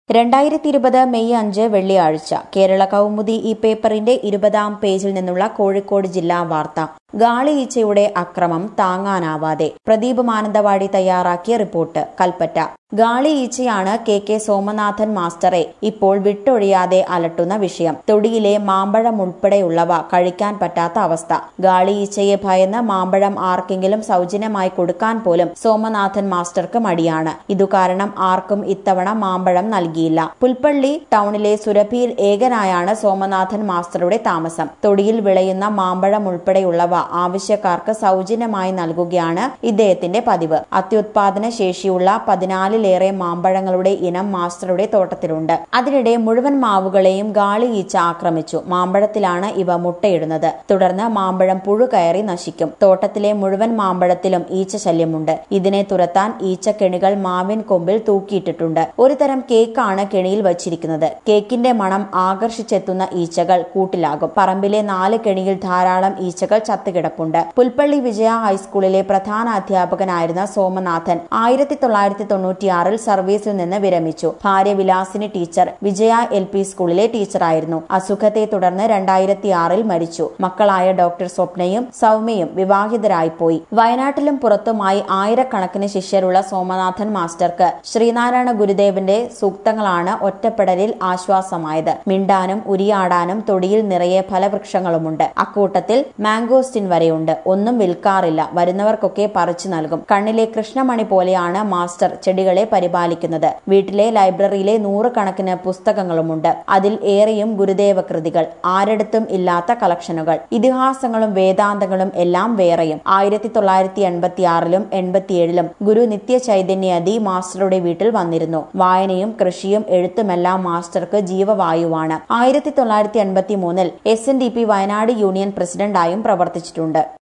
രണ്ടായിരത്തി ഇരുപത് മെയ് അഞ്ച് വെള്ളിയാഴ്ച കേരള കൗമുദി ഈ പേപ്പറിന്റെ ഇരുപതാം പേജിൽ നിന്നുള്ള കോഴിക്കോട് ജില്ലാ വാർത്ത ഗാളി ഈച്ചയുടെ അക്രമം താങ്ങാനാവാതെ പ്രദീപ് മാനന്തവാടി തയ്യാറാക്കിയ റിപ്പോർട്ട് കൽപ്പറ്റ ഗാളി ഈച്ചയാണ് കെ കെ സോമനാഥൻ മാസ്റ്ററെ ഇപ്പോൾ വിട്ടൊഴിയാതെ അലട്ടുന്ന വിഷയം തൊടിയിലെ മാമ്പഴം ഉൾപ്പെടെയുള്ളവ കഴിക്കാൻ പറ്റാത്ത അവസ്ഥ ഗാളി ഈച്ചയെ ഭയന്ന് മാമ്പഴം ആർക്കെങ്കിലും സൗജന്യമായി കൊടുക്കാൻ പോലും സോമനാഥൻ മാസ്റ്റർക്ക് മടിയാണ് ഇതുകാരണം ആർക്കും ഇത്തവണ മാമ്പഴം നൽകിയില്ല പുൽപ്പള്ളി ടൗണിലെ സുരഭിയിൽ ഏകനായാണ് സോമനാഥൻ മാസ്റ്ററുടെ താമസം തൊടിയിൽ വിളയുന്ന മാമ്പഴം ഉൾപ്പെടെയുള്ളവ ആവശ്യക്കാർക്ക് സൗജന്യമായി നൽകുകയാണ് ഇദ്ദേഹത്തിന്റെ പതിവ് അത്യുത്പാദന ശേഷിയുള്ള പതിനാലിലേറെ മാമ്പഴങ്ങളുടെ ഇനം മാസ്റ്ററുടെ തോട്ടത്തിലുണ്ട് അതിനിടെ മുഴുവൻ മാവുകളെയും ഗാളി ഈച്ച ആക്രമിച്ചു മാമ്പഴത്തിലാണ് ഇവ മുട്ടയിടുന്നത് തുടർന്ന് മാമ്പഴം പുഴു കയറി നശിക്കും തോട്ടത്തിലെ മുഴുവൻ മാമ്പഴത്തിലും ഈച്ച ശല്യമുണ്ട് ഇതിനെ തുരത്താൻ ഈച്ചക്കെണികൾ മാവിൻ കൊമ്പിൽ തൂക്കിയിട്ടിട്ടുണ്ട് ഒരു തരം കേക്കാണ് കെണിയിൽ വച്ചിരിക്കുന്നത് കേക്കിന്റെ മണം ആകർഷിച്ചെത്തുന്ന ഈച്ചകൾ കൂട്ടിലാകും പറമ്പിലെ നാല് കെണിയിൽ ധാരാളം ഈച്ചകൾ ചത്തുകിടപ്പുണ്ട് പുൽപ്പള്ളി വിജയ ഹൈസ്കൂളിലെ പ്രധാന അധ്യാപകനായിരുന്ന സോമനാഥൻ ആയിരത്തി തൊള്ളായിരത്തി തൊണ്ണൂറ്റിയാറിൽ സർവീസിൽ നിന്ന് വിരമിച്ചു ഭാര്യ Vilasini teacher Vijaya L P സ്കൂളിലെ ടീച്ചറായിരുന്നു അസുഖത്തെ തുടർന്ന് രണ്ടായിരത്തി ആറിൽ മരിച്ചു മക്കളായ ഡോക്ടർ സ്വപ്നയും സൗമ്യയും വിവാഹിതരായിപ്പോയി വയനാട്ടിലും പുറത്തുമായി ആയിരക്കണക്കിന് ശിഷ്യരുള്ള സോമനാഥൻ മാസ്റ്റർക്ക് ശ്രീനാരായണ ഗുരുദേവന്റെ സൂക്തങ്ങളാണ് ഒറ്റപ്പെടലിൽ ആശ്വാസമായത് മിണ്ടാനും ഉരിയാടാനും തൊടിയിൽ നിറയെ ഫലവൃക്ഷങ്ങളുമുണ്ട് അക്കൂട്ടത്തിൽ മാംഗോസ്റ്റിൻ വരെയുണ്ട് ഒന്നും വിൽക്കാറില്ല വരുന്നവർക്കൊക്കെ പറിച്ചു നൽകും കണ്ണിലെ കൃഷ്ണമണി പോലെയാണ് മാസ്റ്റർ ചെടികളെ പരിപാലിക്കുന്നത് വീട്ടിലെ ലൈബ്രറിയിലെ നൂറുകണക്കിന് പുസ്തകങ്ങളുമുണ്ട് അതിൽ ഏറെയും ഗുരുദേവ കൃതികൾ ആരിടത്തും ഇല്ലാത്ത കളക്ഷനുകൾ ഇതിഹാസങ്ങളും വേദാന്തങ്ങളും എല്ലാം വേറെയും ആയിരത്തി തൊള്ളായിരത്തി എൺപത്തി ആറിലും എൺപത്തിയേഴിലും ഗുരു നിത്യ ചൈതന്യതി മാസ്റ്ററുടെ വീട്ടിൽ വന്നിരുന്നു വായനയും കൃഷിയും എഴുത്തുമെല്ലാം മാസ്റ്റർക്ക് ജീവവായുവാണ് ആയിരത്തി തൊള്ളായിരത്തി എൺപത്തി മൂന്നിൽ S N D P Wayanad union പ്രസിഡന്റായും പ്രവർത്തിച്ചിട്ടുണ്ട്